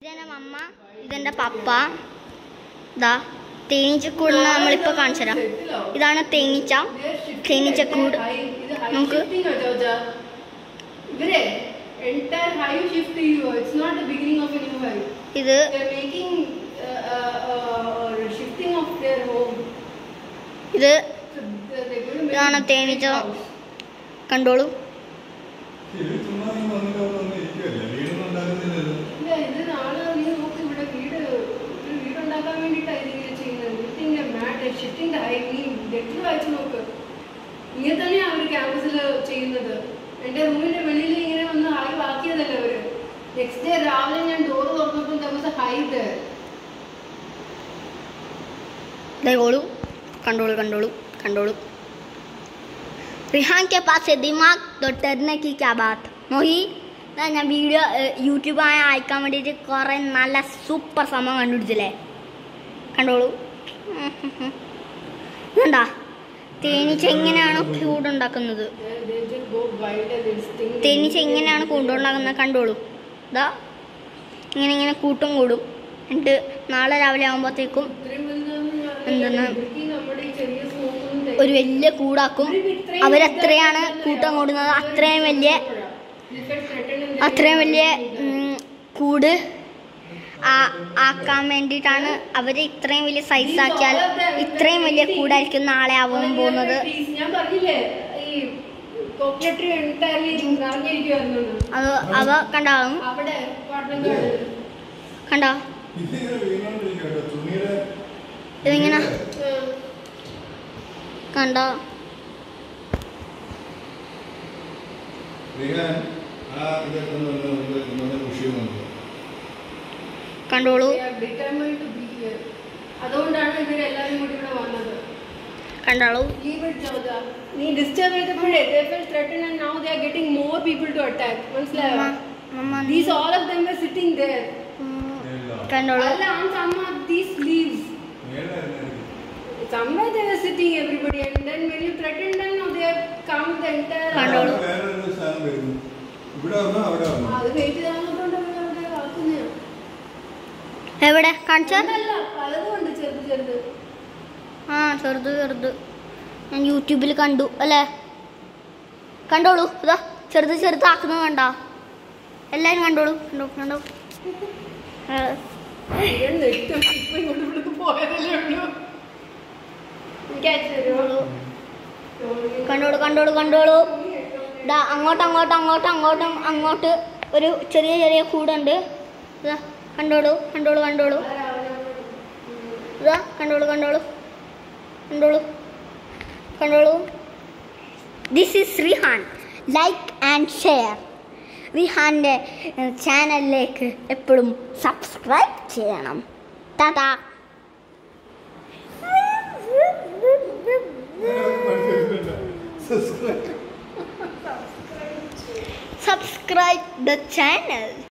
ഇതെന്റെ മമ്മ ഇതെന്റെ പപ്പ ഇതാ തേനീച്ചക്കൂട് നമ്മളിപ്പോ കാണിച്ചു തരാം ഇതാണ് തേനീച്ച തേനീച്ചക്കൂട് നമുക്ക് ഇവരെ entire hive shift ചെയ്യുവോ it's not the beginning of a new hive ഇത് they are making uh, uh, uh, shifting of their home ഇത് so they- they're going to make ഇതാണ് a big തേനീച്ച. house. കണ്ടോളൂ ഇത് ചുമ്മാ നീ വന്നിട്ട് അവിടെ വന്ന് ഇരിക്കുവല്ലേ വീടൊന്നും ഉണ്ടാക്കുന്നില്ലല്ലോ ഇല്ല ഇത് നാളെ നീ നോക്ക് ഇവിടെ വീട് ഒരു വീടുണ്ടാക്കാൻ വേണ്ടിയിട്ടാണ് ഇതിങ്ങനെ ചെയ്യുന്നത് ലിഫ്റ്റിംഗ് മാറ്റ് ഷിഫ്റ്റിംഗ് ഹൈവ് നീ ലെറ്റർ വായിച്ചു നോക്ക് ഇങ്ങനെ തന്നെയാണ് അവർ ക്യാമ്പസിൽ ചെയ്യുന്നത് എൻ്റെ റൂമിന്റെ വെളിയിൽ ഇങ്ങനെ വന്ന് ഹൈവ് ആക്കിയതല്ലേ അവര് നെക്സ്റ്റ് ഡേ രാവിലെ ഞാൻ ഡോർ തുറന്നപ്പോൾ ദിവസം ഹൈവ് देखोलू कंट्रोल कंट्रोल कंट्रोल रिहान के पास है दिमाग तो डरने की क्या बात മോഹി ദാ ഞാൻ വീഡിയോ യൂട്യൂബ് ആയ അയക്കാൻ വേണ്ടിയിട്ട് കുറേ നല്ല സൂപ്പർ സംഭവം കണ്ടുപിടിച്ചില്ലേ കണ്ടോളൂ കണ്ടാ തേനീച്ച എങ്ങനെയാണ് കൂടുണ്ടാക്കുന്നത് തേനീച്ച എങ്ങനെയാണ് കൂടുണ്ടാക്കുന്നത് കണ്ടോളൂ ഇതാ ഇങ്ങനെ ഇങ്ങനെ കൂട്ടും കൂടും എന്നിട്ട് നാളെ രാവിലെ ആകുമ്പോഴത്തേക്കും എന്താണ്? നമ്മുടെ ഈ ചെറിയ സ്മോക്കൊന്നും ഒരു വലിയ കൂടാക്കും അവരെത്രയാണ് കൂട്ടം കൂടുന്നത് അത്രയും വലിയ അത്രയും വലിയ ഉം, കൂട് ആ- ആക്കാൻ വേണ്ടിയിട്ടാണ് അവർ ഇത്രയും വലിയ സൈസ് ആക്കിയാൽ ഇത്രയും വലിയ കൂടായിരിക്കും നാളെ ആവാൻ പോകുന്നത് ഞാൻ പറഞ്ഞില്ലേ ഈ കോക്കനട്ട് എൻറ്റയർലി നിറഞ്ഞിരിക്കുവായിരുന്നു അത് അവ കണ്ടാവും അവിടെ apartment ആണ്. കണ്ടോ ഇതിങ്ങനെ വീണോണ്ടിരിക്കുവല്ലോ തുണിയുടെ ഇതിങ്ങനെ ആ. കണ്ടോ വീണാൻ ആ ഇതൊക്കെ ഒന്ന് വന്ന് നമുക്ക് ഇങ്ങനെ വിഷയമുണ്ട് കണ്ടോളൂ They are determined to be here. അതുകൊണ്ടാണ് ഇവരെല്ലാവരും കൂടി ഇവിടെ വന്നത് കണ്ടോളൂ Leave it, Jawda. നീ ഡിസ്റ്റർബ് ചെയ്തപ്പോഴേ they felt threatened and now they are getting more people to attack. മനസ്സിലായോ മമ്മ These all of them were sitting there. കണ്ടോളൂ അല്ല on some of these leaves. Somewhere they were sitting everybody and then when you threatened them now they have come the entire കണ്ടോളൂ. വേറൊരു സാധനം വരുന്നു ഇവിടെ വന്നോ അവിടെ വന്നോ അത് വെയിറ്റ് ചെയ്താൽ അവരുടെ കാക്കുന്നതാണ് എവിടെ കാണിച്ച അതല്ല പലതും ഉണ്ട് ചെറുത് ചെറുത് ആ ചെറുത് ചെറുത് ഞാൻ യൂട്യൂബിൽ കണ്ടു അല്ലേ കണ്ടോളൂ ഇതാ ചെറുത് ചെറുതാക്കുന്നത് കണ്ടോ എല്ലാവരും കണ്ടോളൂ കണ്ടോ കണ്ടോ ആ, ഞാൻ നെറ്റും ഇപ്പൊ ഇങ്ങോട്ട് ഇവിടുന്ന് പോയതല്ലേ ഉള്ളൂ എനിക്ക് അയച്ചു തരുമോ കണ്ടോളൂ കണ്ടോളൂ കണ്ടോളൂ ഇതാ അങ്ങോട്ട് അങ്ങോട്ട് അങ്ങോട്ട് അങ്ങോട്ടും അങ്ങോട്ട് ഒരു ചെറിയ ചെറിയ കൂടുണ്ട് ഇതാ കണ്ടോളൂ കണ്ടോളൂ കണ്ടോളൂ ഇതാ കണ്ടോളൂ കണ്ടോളൂ കണ്ടോളൂ കണ്ടോളൂ this is Rihan like and share റിഹാൻ്റെ ചാനലിലേക്ക് എപ്പോഴും സബ്സ്ക്രൈബ് ചെയ്യണം tata subscribe subscribe the channel